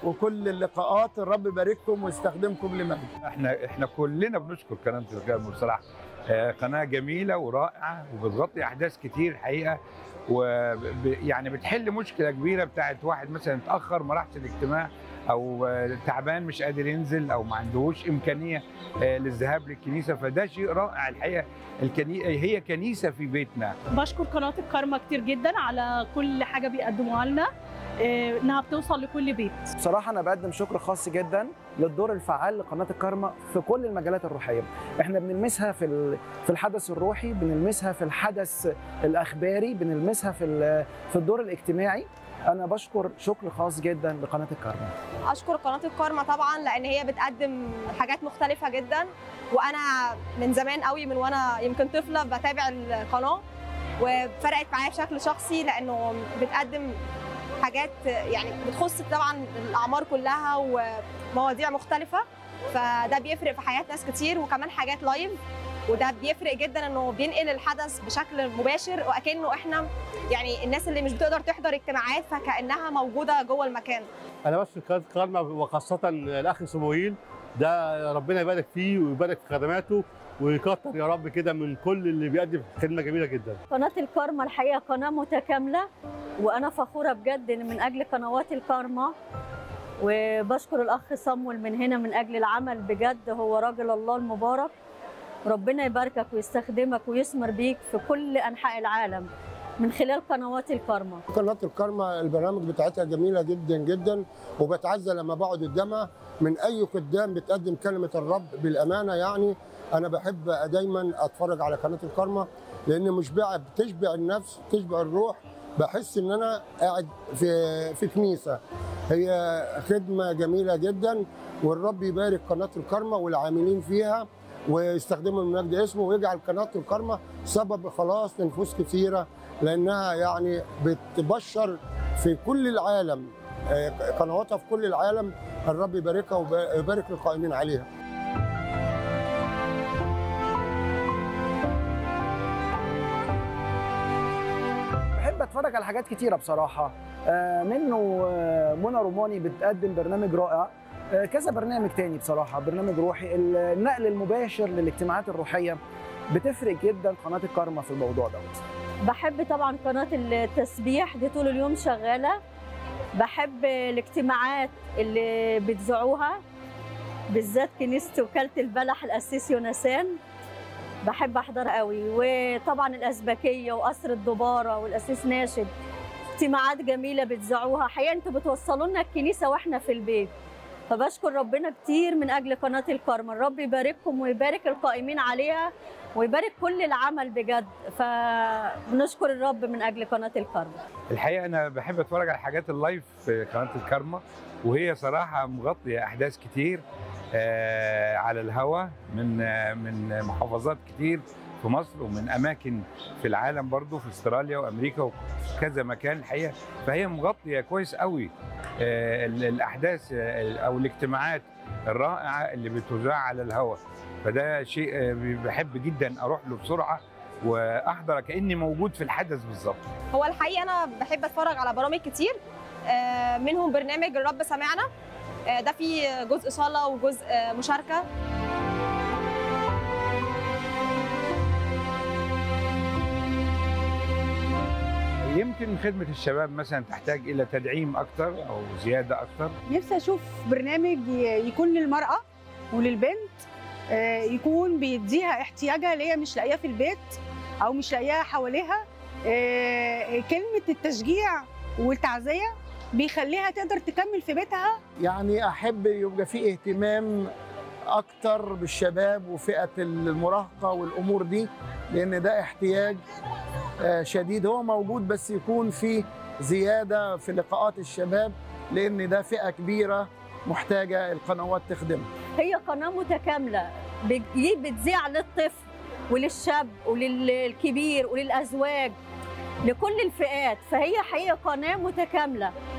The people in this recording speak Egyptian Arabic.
وكل اللقاءات الرب يبارككم ويستخدمكم لمجد احنا احنا كلنا بنشكر قناه الكرم بصراحه آه، قناه جميله ورائعه وبتغطي احداث كتير الحقيقه ويعني بتحل مشكله كبيره بتاعت واحد مثلا اتاخر ما راحش الاجتماع او آه، تعبان مش قادر ينزل او ما عندهوش امكانيه آه، للذهاب للكنيسه فده شيء رائع الحقيقه الكني... هي كنيسه في بيتنا بشكر قناة الكارما كتير جدا على كل حاجة بيقدموها لنا إيه، انها بتوصل لكل بيت بصراحه انا بقدم شكر خاص جدا للدور الفعال لقناه الكارما في كل المجالات الروحيه احنا بنلمسها في ال- في الحدث الروحي بنلمسها في الحدث الاخباري بنلمسها في ال- في الدور الاجتماعي انا بشكر شكر خاص جدا لقناه الكارما اشكر قناه الكارما طبعا لان هي بتقدم حاجات مختلفه جدا وانا من زمان قوي من وانا يمكن طفله بتابع القناه وفرقت معايا بشكل شخصي لانه بتقدم حاجات يعني بتخص طبعا الاعمار كلها ومواضيع مختلفه فده بيفرق في حياه ناس كتير وكمان حاجات لايف وده بيفرق جدا انه بينقل الحدث بشكل مباشر واكنه احنا يعني الناس اللي مش بتقدر تحضر اجتماعات فكانها موجوده جوه المكان انا بس قناه كارما وخاصه الاخ سموئيل ده ربنا يبارك فيه ويبارك في خدماته ويكتر يا رب كده من كل اللي بيقدم خدمه جميله جدا قناة الكارما الحقيقة قناة متكاملة وأنا فخورة بجد إن من أجل قنوات الكارما وبشكر الأخ صمول من هنا من أجل العمل بجد هو راجل الله المبارك ربنا يباركك ويستخدمك ويثمر بيك في كل أنحاء العالم من خلال قنوات الكارما قناة الكارما البرامج بتاعتها جميلة جدا جدا وبتعزى لما بقعد قدامها من أي قدام بتقدم كلمة الرب بالأمانة يعني أنا بحب دايما أتفرج على قناة الكارما لأن مشبعة بتشبع النفس تشبع الروح بحس إن أنا قاعد في في كنيسة هي خدمة جميلة جدا والرب يبارك قناة الكارما والعاملين فيها ويستخدموا من مجد اسمه ويجعل قناة الكارما سبب خلاص لنفوس كثيرة لانها يعني بتبشر في كل العالم آه، قنواتها في كل العالم الرب يباركها ويبارك القائمين عليها بحب اتفرج على حاجات كتيره بصراحه آه، منه آه، منى روماني بتقدم برنامج رائع آه، كذا برنامج تاني بصراحه برنامج روحي النقل المباشر للاجتماعات الروحيه بتفرق جدا قناه الكارما في الموضوع دوت بحب طبعا قناة التسبيح دي طول اليوم شغالة بحب الاجتماعات اللي بتذاعوها بالذات كنيسة وكالة البلح الأسيس يونسان بحب أحضر قوي وطبعا الأزبكية وقصر الدبارة والأسيس ناشد اجتماعات جميلة بتذاعوها حقيقة انتوا بتوصلوا لنا الكنيسة واحنا في البيت فبشكر ربنا كتير من أجل قناة الكارما الرب يبارككم ويبارك القائمين عليها ويبارك كل العمل بجد فبنشكر الرب من اجل قناه الكرم الحقيقه انا بحب اتفرج على حاجات اللايف في قناه الكارما وهي صراحه مغطيه احداث كتير آه، على الهوا من آه، من محافظات كتير في مصر ومن اماكن في العالم برضو في استراليا وامريكا وكذا مكان الحقيقه فهي مغطيه كويس قوي آه، ال- الاحداث آه، او الاجتماعات الرائعه اللي بتذاع على الهوا فده شيء آه، بحب جدا اروح له بسرعه واحضر كاني موجود في الحدث بالظبط هو الحقيقه انا بحب اتفرج على برامج كتير آه، منهم برنامج الرب سمعنا آه، ده فيه جزء صلاه وجزء آه، مشاركه يمكن خدمة الشباب مثلا تحتاج إلى تدعيم أكثر أو زيادة أكثر نفسي اشوف برنامج ي- يكون للمراه وللبنت آه، يكون بيديها احتياجها اللي هي مش لاقياه في البيت او مش لاقياها حواليها آه، كلمه التشجيع والتعزيه بيخليها تقدر تكمل في بيتها يعني احب يبقى في اهتمام اكتر بالشباب وفئه المراهقه والامور دي لان ده احتياج آه، شديد هو موجود بس يكون في زياده في لقاءات الشباب لان ده فئه كبيره محتاجه القنوات تخدمها هي قناه متكامله بتجيب بتذيع للطفل وللشاب وللكبير وللازواج لكل الفئات فهي حقيقه قناه متكامله